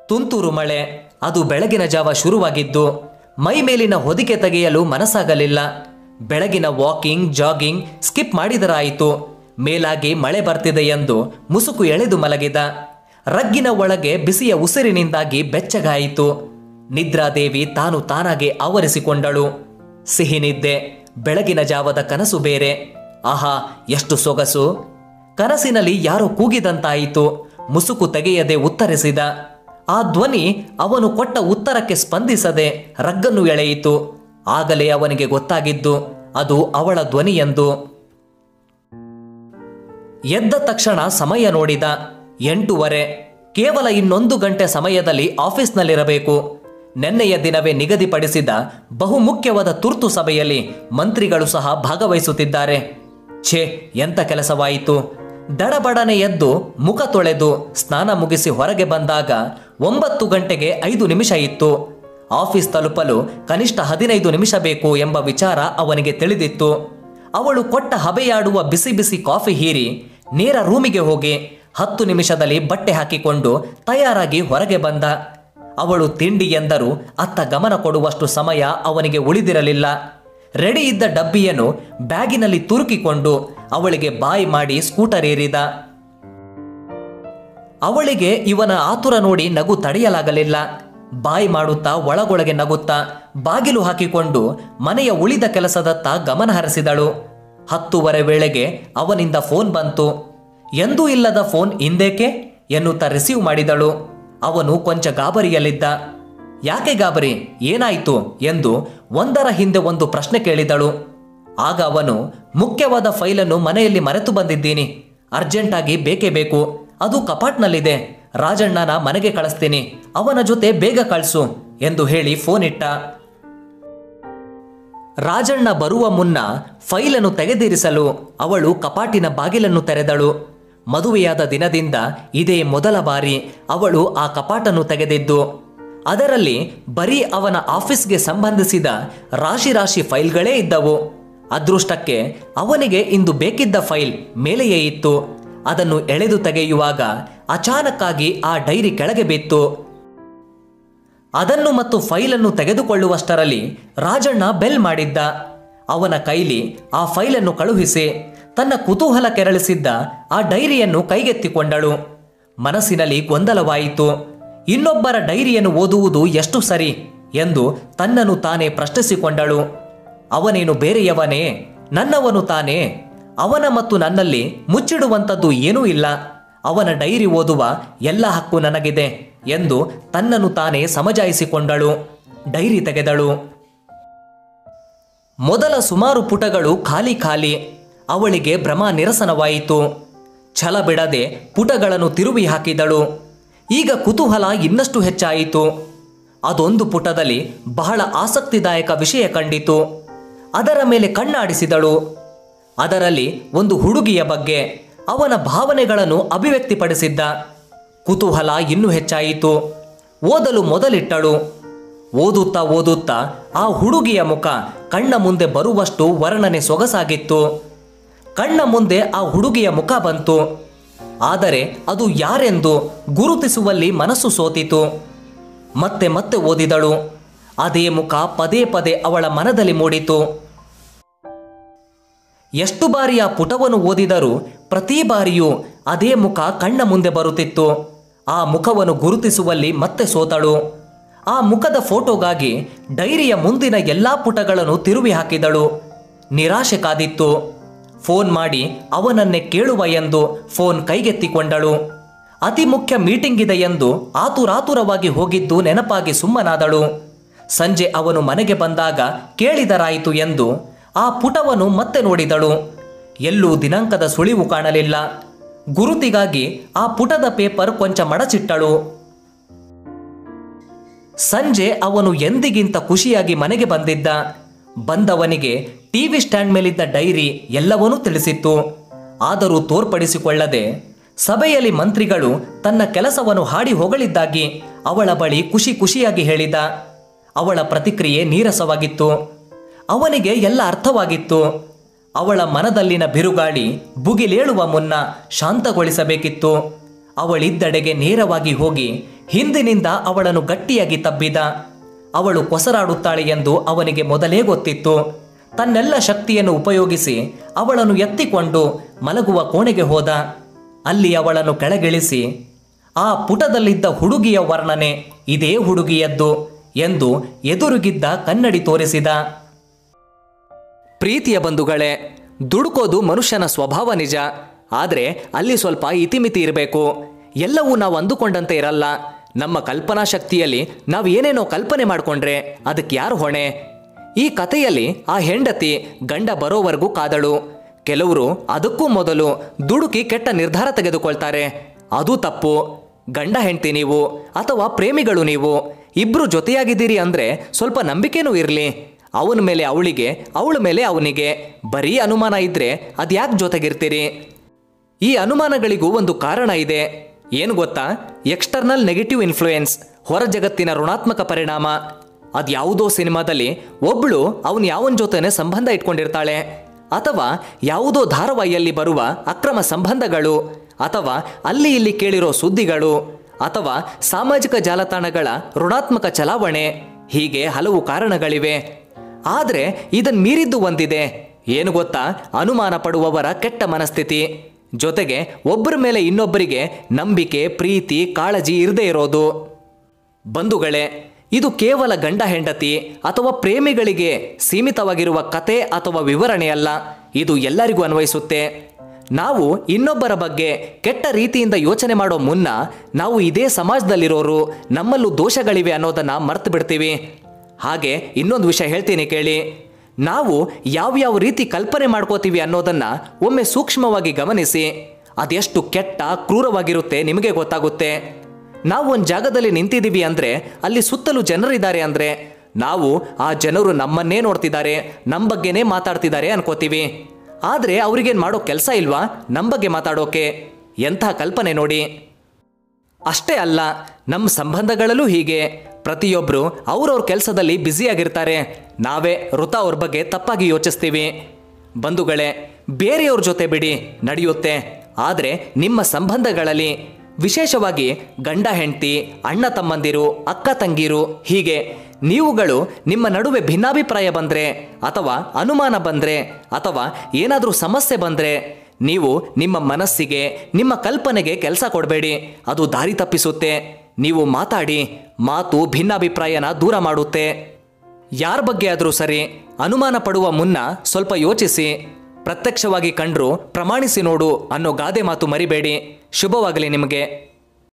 ತುಂತುರು ಮಳೆ ಅದು ಬೆಳಗಿನ ಜಾವ ಶುರುವಾಗಿದ್ದು ಮೈ ಮೇಲಿನ ಹೊದಿಕೆ ತೆಗೆಯಲು ಮನಸ್ಸಾಗಲಿಲ್ಲ ಬೆಳಗಿನ ವಾಕಿಂಗ್ ಜಾಗಿಂಗ್ ಸ್ಕಿಪ್ ಮಾಡಿದರಾಯಿತು ಮೇಲಾಗಿ ಮಳೆ ಬರ್ತಿದೆ ಎಂದು ಮುಸುಕು ಎಳೆದು ಮಲಗಿದ ರಗ್ಗಿನ ಒಳಗೆ ಬಿಸಿಯ ಉಸಿರಿನಿಂದಾಗಿ ಬೆಚ್ಚಗಾಯಿತು ನಿದ್ರಾದೇವಿ ತಾನು ತಾನಾಗೆ ಆವರಿಸಿಕೊಂಡಳು ಸಿಹಿ ನಿದ್ದೆ ಬೆಳಗಿನ ಜಾವದ ಕನಸು ಬೇರೆ ಆಹಾ ಎಷ್ಟು ಸೊಗಸು ಕನಸಿನಲ್ಲಿ ಯಾರೋ ಕೂಗಿದಂತಾಯಿತು ಮುಸುಕು ತೆಗೆಯದೆ ಉತ್ತರಿಸಿದ ಆ ಧ್ವನಿ ಅವನು ಕೊಟ್ಟ ಉತ್ತರಕ್ಕೆ ಸ್ಪಂದಿಸದೆ ರಗ್ಗನ್ನು ಎಳೆಯಿತು ಆಗಲೇ ಅವನಿಗೆ ಗೊತ್ತಾಗಿದ್ದು ಅದು ಅವಳ ಧ್ವನಿ ಎಂದು ಎದ್ದ ತಕ್ಷಣ ಸಮಯ ನೋಡಿದ ಎಂಟೂವರೆ ಕೇವಲ ಇನ್ನೊಂದು ಗಂಟೆ ಸಮಯದಲ್ಲಿ ಆಫೀಸ್ನಲ್ಲಿರಬೇಕು ನೆನ್ನೆಯ ದಿನವೇ ನಿಗದಿಪಡಿಸಿದ ಬಹುಮುಖ್ಯವಾದ ತುರ್ತು ಸಭೆಯಲ್ಲಿ ಮಂತ್ರಿಗಳು ಸಹ ಭಾಗವಹಿಸುತ್ತಿದ್ದಾರೆ ಛೇ ಎಂಥ ಕೆಲಸವಾಯಿತು ದಡಬಡನೆ ಎದ್ದು ಮುಖ ತೊಳೆದು ಸ್ನಾನ ಮುಗಿಸಿ ಹೊರಗೆ ಬಂದಾಗ ಒಂಬತ್ತು ಗಂಟೆಗೆ ಐದು ನಿಮಿಷ ಇತ್ತು ಆಫೀಸ್ ತಲುಪಲು ಕನಿಷ್ಠ ಹದಿನೈದು ನಿಮಿಷ ಬೇಕು ಎಂಬ ವಿಚಾರ ಅವನಿಗೆ ತಿಳಿದಿತ್ತು ಅವಳು ಕೊಟ್ಟ ಹಬೆಯಾಡುವ ಬಿಸಿ ಬಿಸಿ ಕಾಫಿ ಹೀರಿ ನೇರ ರೂಮಿಗೆ ಹೋಗಿ ಹತ್ತು ನಿಮಿಷದಲ್ಲಿ ಬಟ್ಟೆ ಹಾಕಿಕೊಂಡು ತಯಾರಾಗಿ ಹೊರಗೆ ಬಂದ ಅವಳು ತಿಂಡಿ ಎಂದರೂ ಅತ್ತ ಗಮನ ಕೊಡುವಷ್ಟು ಸಮಯ ಅವನಿಗೆ ಉಳಿದಿರಲಿಲ್ಲ ರೆಡಿ ಇದ್ದ ಡಬ್ಬಿಯನ್ನು ಬ್ಯಾಗಿನಲ್ಲಿ ತುರುಕಿಕೊಂಡು ಅವಳಿಗೆ ಬಾಯಿ ಮಾಡಿ ಸ್ಕೂಟರ್ ಏರಿದ ಅವಳಿಗೆ ಇವನ ಆತುರ ನೋಡಿ ನಗು ತಡೆಯಲಾಗಲಿಲ್ಲ ಬಾಯಿ ಮಾಡುತ್ತಾ ಒಳಗೊಳಗೆ ನಗುತ್ತಾ ಬಾಗಿಲು ಹಾಕಿಕೊಂಡು ಮನೆಯ ಉಳಿದ ಕೆಲಸದತ್ತ ಗಮನ ಹರಿಸಿದಳು ಹತ್ತುವರೆ ವೇಳೆಗೆ ಅವನಿಂದ ಫೋನ್ ಬಂತು ಎಂದೂ ಇಲ್ಲದ ಫೋನ್ ಇಂದೇಕೆ ಎನ್ನುತ್ತಾ ರಿಸೀವ್ ಮಾಡಿದಳು ಅವನು ಕೊಂಚ ಗಾಬರಿಯಲ್ಲಿದ್ದ ಯಾಕೆ ಗಾಬರಿ ಏನಾಯಿತು ಎಂದು ಒಂದರ ಹಿಂದೆ ಒಂದು ಪ್ರಶ್ನೆ ಕೇಳಿದಳು ಆಗ ಅವನು ಮುಖ್ಯವಾದ ಫೈಲನ್ನು ಮನೆಯಲ್ಲಿ ಮರೆತು ಬಂದಿದ್ದೀನಿ ಅರ್ಜೆಂಟಾಗಿ ಬೇಕೇ ಬೇಕು ಅದು ಕಪಾಟ್ನಲ್ಲಿದೆ ರಾಜಣ್ಣನ ಮನೆಗೆ ಕಳಿಸ್ತೀನಿ ಅವನ ಜೊತೆ ಬೇಗ ಕಳಿಸು ಎಂದು ಹೇಳಿ ಫೋನ್ ಇಟ್ಟ ರಾಜಣ್ಣ ಬರುವ ಮುನ್ನ ಫೈಲನ್ನು ತೆಗೆದಿರಿಸಲು ಅವಳು ಕಪಾಟಿನ ಬಾಗಿಲನ್ನು ತೆರೆದಳು ಮದುವೆಯಾದ ದಿನದಿಂದ ಇದೇ ಮೊದಲ ಬಾರಿ ಅವಳು ಆ ಕಪಾಟನ್ನು ತೆಗೆದಿದ್ದು ಅದರಲ್ಲಿ ಬರೀ ಅವನ ಆಫೀಸ್ಗೆ ಸಂಬಂಧಿಸಿದ ರಾಶಿ ರಾಶಿ ಫೈಲ್ಗಳೇ ಇದ್ದವು ಅದೃಷ್ಟಕ್ಕೆ ಅವನಿಗೆ ಇಂದು ಬೇಕಿದ್ದ ಫೈಲ್ ಮೇಲೆಯೇ ಇತ್ತು ಅದನ್ನು ಎಳೆದು ತೆಗೆಯುವಾಗ ಅಚಾನಕ್ಕಾಗಿ ಆ ಡೈರಿ ಕೆಳಗೆ ಬಿತ್ತು ಅದನ್ನು ಮತ್ತು ಫೈಲನ್ನು ತೆಗೆದುಕೊಳ್ಳುವಷ್ಟರಲ್ಲಿ ರಾಜಣ್ಣ ಬೆಲ್ ಮಾಡಿದ್ದ ಅವನ ಕೈಲಿ ಆ ಫೈಲನ್ನು ಕಳುಹಿಸಿ ತನ್ನ ಕುತೂಹಲ ಕೆರಳಿಸಿದ್ದ ಆ ಡೈರಿಯನ್ನು ಕೈಗೆತ್ತಿಕೊಂಡಳು ಮನಸ್ಸಿನಲ್ಲಿ ಗೊಂದಲವಾಯಿತು ಇನ್ನೊಬ್ಬರ ಡೈರಿಯನ್ನು ಓದುವುದು ಎಷ್ಟು ಸರಿ ಎಂದು ತನ್ನನ್ನು ತಾನೇ ಪ್ರಶ್ನಿಸಿಕೊಂಡಳು ಅವನೇನು ಬೇರೆಯವನೇ ನನ್ನವನು ತಾನೇ ಅವನ ಮತ್ತು ನನ್ನಲ್ಲಿ ಮುಚ್ಚಿಡುವಂಥದ್ದು ಏನೂ ಇಲ್ಲ ಅವನ ಡೈರಿ ಓದುವ ಎಲ್ಲ ಹಕ್ಕು ನನಗಿದೆ ಎಂದು ತನ್ನನ್ನು ತಾನೇ ಸಮಜಾಯಿಸಿಕೊಂಡಳು ಡೈರಿ ತೆಗೆದಳು ಮೊದಲ ಸುಮಾರು ಪುಟಗಳು ಖಾಲಿ ಖಾಲಿ ಅವಳಿಗೆ ಭ್ರಮ ನಿರಸನವಾಯಿತು ಛಲ ಬಿಡದೆ ಪುಟಗಳನ್ನು ತಿರುವಿ ಹಾಕಿದಳು ಈಗ ಕುತೂಹಲ ಇನ್ನಷ್ಟು ಹೆಚ್ಚಾಯಿತು ಅದೊಂದು ಪುಟದಲ್ಲಿ ಬಹಳ ಆಸಕ್ತಿದಾಯಕ ವಿಷಯ ಕಂಡಿತು ಅದರ ಮೇಲೆ ಕಣ್ಣಾಡಿಸಿದಳು ಅದರಲ್ಲಿ ಒಂದು ಹುಡುಗಿಯ ಬಗ್ಗೆ ಅವನ ಭಾವನೆಗಳನ್ನು ಅಭಿವ್ಯಕ್ತಿಪಡಿಸಿದ್ದ ಕುತೂಹಲ ಇನ್ನೂ ಹೆಚ್ಚಾಯಿತು ಓದಲು ಮೊದಲಿಟ್ಟಳು ಓದುತ್ತಾ ಓದುತ್ತಾ ಆ ಹುಡುಗಿಯ ಮುಖ ಕಣ್ಣ ಮುಂದೆ ಬರುವಷ್ಟು ವರ್ಣನೆ ಸೊಗಸಾಗಿತ್ತು ಕಣ್ಣ ಮುಂದೆ ಆ ಹುಡುಗಿಯ ಮುಖ ಬಂತು ಆದರೆ ಅದು ಯಾರೆಂದು ಗುರುತಿಸುವಲ್ಲಿ ಮನಸ್ಸು ಸೋತಿತು ಮತ್ತೆ ಮತ್ತೆ ಓದಿದಳು ಅದೇ ಮುಖ ಪದೇ ಪದೇ ಅವಳ ಮನದಲ್ಲಿ ಮೂಡಿತು ಎಷ್ಟು ಬಾರಿ ಆ ಪುಟವನ್ನು ಓದಿದರೂ ಪ್ರತಿ ಬಾರಿಯೂ ಅದೇ ಮುಖ ಕಣ್ಣ ಮುಂದೆ ಬರುತ್ತಿತ್ತು ಆ ಮುಖವನ್ನು ಗುರುತಿಸುವಲ್ಲಿ ಮತ್ತೆ ಸೋತಳು ಆ ಮುಖದ ಫೋಟೋಗಾಗಿ ಡೈರಿಯ ಮುಂದಿನ ಎಲ್ಲಾ ಪುಟಗಳನ್ನು ತಿರುವಿ ಹಾಕಿದಳು ನಿರಾಶೆ ಕಾದಿತ್ತು ಫೋನ್ ಮಾಡಿ ಅವನನ್ನೇ ಕೇಳುವ ಎಂದು ಫೋನ್ ಕೈಗೆತ್ತಿಕೊಂಡಳು ಅತಿ ಮುಖ್ಯ ಮೀಟಿಂಗ್ ಇದೆ ಎಂದು ಆತುರಾತುರವಾಗಿ ಹೋಗಿದ್ದು ನೆನಪಾಗಿ ಸುಮ್ಮನಾದಳು ಸಂಜೆ ಅವನು ಮನೆಗೆ ಬಂದಾಗ ಕೇಳಿದರಾಯಿತು ಎಂದು ಆ ಪುಟವನ್ನು ಮತ್ತೆ ನೋಡಿದಳು ಎಲ್ಲೂ ದಿನಾಂಕದ ಸುಳಿವು ಕಾಣಲಿಲ್ಲ ಗುರುತಿಗಾಗಿ ಆ ಪುಟದ ಪೇಪರ್ ಕೊಂಚ ಮಡಚಿಟ್ಟಳು ಸಂಜೆ ಅವನು ಎಂದಿಗಿಂತ ಖುಷಿಯಾಗಿ ಮನೆಗೆ ಬಂದಿದ್ದ ಬಂದವನಿಗೆ ಟಿವಿ ಸ್ಟ್ಯಾಂಡ್ ಮೇಲಿದ್ದ ಡೈರಿ ಎಲ್ಲವನ್ನೂ ತಿಳಿಸಿತ್ತು ಆದರೂ ತೋರ್ಪಡಿಸಿಕೊಳ್ಳದೆ ಸಭೆಯಲ್ಲಿ ಮಂತ್ರಿಗಳು ತನ್ನ ಕೆಲಸವನ್ನು ಹಾಡಿ ಹೊಗಳಿದ್ದಾಗಿ ಅವಳ ಬಳಿ ಖುಷಿ ಖುಷಿಯಾಗಿ ಹೇಳಿದ ಅವಳ ಪ್ರತಿಕ್ರಿಯೆ ನೀರಸವಾಗಿತ್ತು ಅವನಿಗೆ ಎಲ್ಲ ಅರ್ಥವಾಗಿತ್ತು ಅವಳ ಮನದಲ್ಲಿನ ಬಿರುಗಾಳಿ ಭುಗಿಲೇಳುವ ಮುನ್ನ ಶಾಂತಗೊಳಿಸಬೇಕಿತ್ತು ಅವಳಿದ್ದಡೆಗೆ ನೇರವಾಗಿ ಹೋಗಿ ಹಿಂದಿನಿಂದ ಅವಳನ್ನು ಗಟ್ಟಿಯಾಗಿ ತಬ್ಬಿದ ಅವಳು ಕೊಸರಾಡುತ್ತಾಳೆ ಎಂದು ಅವನಿಗೆ ಮೊದಲೇ ಗೊತ್ತಿತ್ತು ತನ್ನೆಲ್ಲ ಶಕ್ತಿಯನ್ನು ಉಪಯೋಗಿಸಿ ಅವಳನ್ನು ಎತ್ತಿಕೊಂಡು ಮಲಗುವ ಕೋಣೆಗೆ ಹೋದ ಅಲ್ಲಿ ಅವಳನ್ನು ಕೆಳಗಿಳಿಸಿ ಆ ಪುಟದಲ್ಲಿದ್ದ ಹುಡುಗಿಯ ವರ್ಣನೆ ಇದೇ ಹುಡುಗಿಯದ್ದು ಎಂದು ಎದುರುಗಿದ್ದ ಕನ್ನಡಿ ತೋರಿಸಿದ ಪ್ರೀತಿಯ ಬಂಧುಗಳೇ ದುಡುಕೋದು ಮನುಷ್ಯನ ಸ್ವಭಾವ ನಿಜ ಆದರೆ ಅಲ್ಲಿ ಸ್ವಲ್ಪ ಇತಿಮಿತಿ ಇರಬೇಕು ಎಲ್ಲವೂ ನಾವು ಅಂದುಕೊಂಡಂತೆ ಇರಲ್ಲ ನಮ್ಮ ಕಲ್ಪನಾ ಶಕ್ತಿಯಲ್ಲಿ ನಾವು ಏನೇನೋ ಕಲ್ಪನೆ ಮಾಡಿಕೊಂಡ್ರೆ ಅದಕ್ಕೆ ಯಾರು ಹೊಣೆ ಈ ಕಥೆಯಲ್ಲಿ ಆ ಹೆಂಡತಿ ಗಂಡ ಬರೋವರೆಗೂ ಕಾದಳು ಕೆಲವರು ಅದಕ್ಕೂ ಮೊದಲು ದುಡುಕಿ ಕೆಟ್ಟ ನಿರ್ಧಾರ ತೆಗೆದುಕೊಳ್ತಾರೆ ಅದು ತಪ್ಪು ಗಂಡ ಹೆಂಡ್ತಿ ನೀವು ಅಥವಾ ಪ್ರೇಮಿಗಳು ನೀವು ಇಬ್ರು ಜೊತೆಯಾಗಿದ್ದೀರಿ ಅಂದ್ರೆ ಸ್ವಲ್ಪ ನಂಬಿಕೆನೂ ಇರಲಿ ಅವನ ಮೇಲೆ ಅವಳಿಗೆ ಅವಳ ಮೇಲೆ ಅವನಿಗೆ ಬರೀ ಅನುಮಾನ ಇದ್ರೆ ಅದ್ಯಾಕೆ ಜೊತೆಗಿರ್ತೀರಿ ಈ ಅನುಮಾನಗಳಿಗೂ ಒಂದು ಕಾರಣ ಇದೆ ಏನು ಗೊತ್ತಾ ಎಕ್ಸ್ಟರ್ನಲ್ ನೆಗೆಟಿವ್ ಇನ್ಫ್ಲೂಯೆನ್ಸ್ ಹೊರ ಜಗತ್ತಿನ ಋಣಾತ್ಮಕ ಪರಿಣಾಮ ಅದ್ಯಾವುದೋ ಸಿನಿಮಾದಲ್ಲಿ ಒಬ್ಳು ಅವನ್ ಯಾವನ್ ಜೊತೆನೆ ಸಂಬಂಧ ಇಟ್ಕೊಂಡಿರ್ತಾಳೆ ಅಥವಾ ಯಾವುದೋ ಧಾರಾವಾಹಿಯಲ್ಲಿ ಬರುವ ಅಕ್ರಮ ಸಂಬಂಧಗಳು ಅಥವಾ ಅಲ್ಲಿ ಇಲ್ಲಿ ಕೇಳಿರೋ ಸುದ್ದಿಗಳು ಅಥವಾ ಸಾಮಾಜಿಕ ಜಾಲತಾಣಗಳ ಋಣಾತ್ಮಕ ಚಲಾವಣೆ ಹೀಗೆ ಹಲವು ಕಾರಣಗಳಿವೆ ಆದರೆ ಇದನ್ ಮೀರಿದ್ದು ಒಂದಿದೆ ಏನು ಗೊತ್ತಾ ಅನುಮಾನ ಪಡುವವರ ಕೆಟ್ಟ ಮನಸ್ಥಿತಿ ಜೊತೆಗೆ ಒಬ್ಬರ ಮೇಲೆ ಇನ್ನೊಬ್ಬರಿಗೆ ನಂಬಿಕೆ ಪ್ರೀತಿ ಕಾಳಜಿ ಇರದೇ ಇರೋದು ಬಂಧುಗಳೇ ಇದು ಕೇವಲ ಗಂಡ ಹೆಂಡತಿ ಅಥವಾ ಪ್ರೇಮಿಗಳಿಗೆ ಸೀಮಿತವಾಗಿರುವ ಕತೆ ಅಥವಾ ವಿವರಣೆಯಲ್ಲ ಇದು ಎಲ್ಲರಿಗೂ ಅನ್ವಯಿಸುತ್ತೆ ನಾವು ಇನ್ನೊಬ್ಬರ ಬಗ್ಗೆ ಕೆಟ್ಟ ರೀತಿಯಿಂದ ಯೋಚನೆ ಮಾಡೋ ಮುನ್ನ ನಾವು ಇದೇ ಸಮಾಜದಲ್ಲಿರೋರು ನಮ್ಮಲ್ಲೂ ದೋಷಗಳಿವೆ ಅನ್ನೋದನ್ನ ಮರ್ತು ಬಿಡ್ತೀವಿ ಹಾಗೆ ಇನ್ನೊಂದು ವಿಷಯ ಹೇಳ್ತೀನಿ ಕೇಳಿ ನಾವು ಯಾವ್ಯಾವ ರೀತಿ ಕಲ್ಪನೆ ಮಾಡ್ಕೋತೀವಿ ಅನ್ನೋದನ್ನ ಒಮ್ಮೆ ಸೂಕ್ಷ್ಮವಾಗಿ ಗಮನಿಸಿ ಅದೆಷ್ಟು ಕೆಟ್ಟ ಕ್ರೂರವಾಗಿರುತ್ತೆ ನಿಮಗೆ ಗೊತ್ತಾಗುತ್ತೆ ನಾವು ಒಂದು ಜಾಗದಲ್ಲಿ ನಿಂತಿದ್ದೀವಿ ಅಂದ್ರೆ ಅಲ್ಲಿ ಸುತ್ತಲೂ ಜನರಿದ್ದಾರೆ ಅಂದ್ರೆ ನಾವು ಆ ಜನರು ನಮ್ಮನ್ನೇ ನೋಡ್ತಿದ್ದಾರೆ ನಮ್ಮ ಬಗ್ಗೆನೇ ಮಾತಾಡ್ತಿದ್ದಾರೆ ಅನ್ಕೋತೀವಿ ಆದ್ರೆ ಅವ್ರಿಗೇನ್ ಮಾಡೋ ಕೆಲಸ ಇಲ್ವಾ ನಮ್ಮ ಬಗ್ಗೆ ಮಾತಾಡೋಕೆ ಎಂಥ ಕಲ್ಪನೆ ನೋಡಿ ಅಷ್ಟೇ ಅಲ್ಲ ನಮ್ಮ ಸಂಬಂಧಗಳಲ್ಲೂ ಹೀಗೆ ಪ್ರತಿಯೊಬ್ಬರು ಅವ್ರವ್ರ ಕೆಲಸದಲ್ಲಿ ಬ್ಯುಸಿಯಾಗಿರ್ತಾರೆ ನಾವೇ ಋತ ಅವ್ರ ಬಗ್ಗೆ ತಪ್ಪಾಗಿ ಯೋಚಿಸ್ತೀವಿ ಬಂಧುಗಳೇ ಬೇರೆಯವ್ರ ಜೊತೆ ಬಿಡಿ ನಡೆಯುತ್ತೆ ಆದರೆ ನಿಮ್ಮ ಸಂಬಂಧಗಳಲ್ಲಿ ವಿಶೇಷವಾಗಿ ಗಂಡ ಹೆಂಡತಿ ಅಣ್ಣ ತಮ್ಮಂದಿರು ಅಕ್ಕ ತಂಗಿರು ಹೀಗೆ ನೀವುಗಳು ನಿಮ್ಮ ನಡುವೆ ಭಿನ್ನಾಭಿಪ್ರಾಯ ಬಂದ್ರೆ ಅಥವಾ ಅನುಮಾನ ಬಂದ್ರೆ ಅಥವಾ ಏನಾದರೂ ಸಮಸ್ಯೆ ಬಂದ್ರೆ ನೀವು ನಿಮ್ಮ ಮನಸ್ಸಿಗೆ ನಿಮ್ಮ ಕಲ್ಪನೆಗೆ ಕೆಲಸ ಕೊಡಬೇಡಿ ಅದು ದಾರಿ ತಪ್ಪಿಸುತ್ತೆ ನೀವು ಮಾತಾಡಿ ಮಾತು ಭಿನ್ನಾಭಿಪ್ರಾಯನ ದೂರ ಮಾಡುತ್ತೆ ಯಾರ ಬಗ್ಗೆ ಆದರೂ ಸರಿ ಅನುಮಾನ ಪಡುವ ಮುನ್ನ ಸ್ವಲ್ಪ ಯೋಚಿಸಿ ಪ್ರತ್ಯಕ್ಷವಾಗಿ ಕಂಡ್ರು ಪ್ರಮಾಣಿಸಿ ನೋಡು ಅನ್ನೋ ಗಾದೆ ಮಾತು ಮರಿಬೇಡಿ ಶುಭವಾಗಲಿ ನಿಮಗೆ